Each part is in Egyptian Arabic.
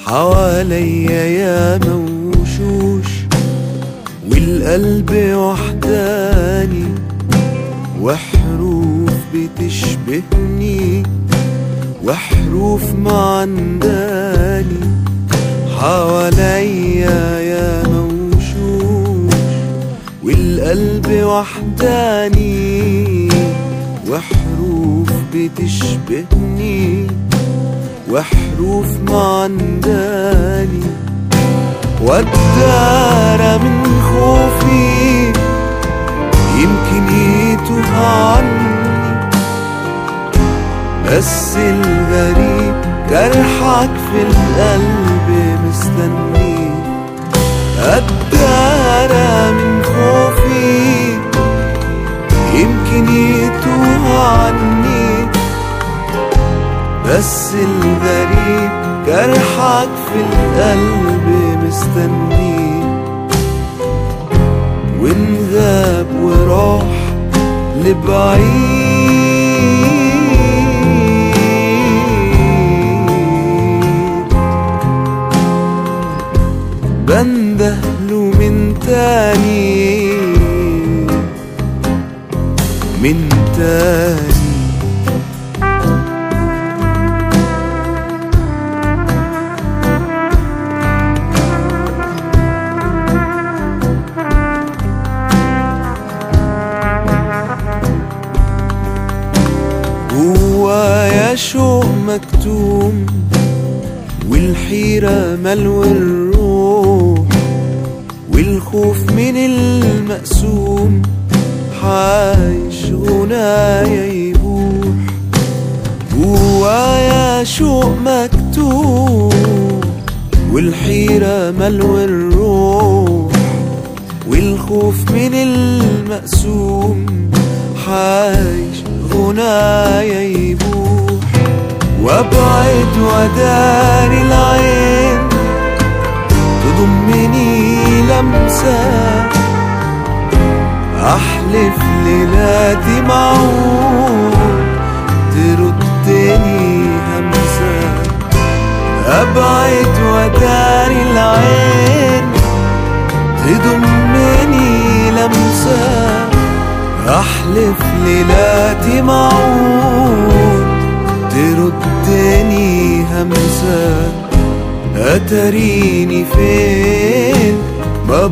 حواليا يا موشوش والقلب وحداني وحروف بتشبهني وحروف معنداني حواليا يا موشوش والقلب وحداني وحروف بتشبهني وحروف معنداني والدار من خوفي يمكن يتوه عني بس الغريب جرحك في القلب مستني الدار من خوفي يمكن يتوه عني بس الغريب جرحك في القلب مستني وإن غاب وراح لبعيد بندهله من تاني من تاني جوايا شوق مكتوم والحيرة ملو الروح والخوف من المقسوم حايش غنايا يبوح جوايا شوق مكتوم والحيرة ملو الروح والخوف من المقسوم حايش غنايا يبوح وابعد وداري العين تضمني لمسة احلف ليلاتي معقول تردني همسة ابعد وداري العين تضمني لمسة احلف ليلاتي معقول تردني همسة اتريني فين ما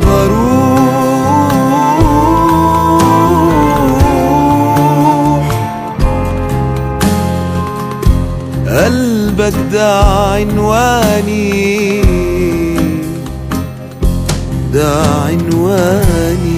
بروح قلبك ده عنواني ده عنواني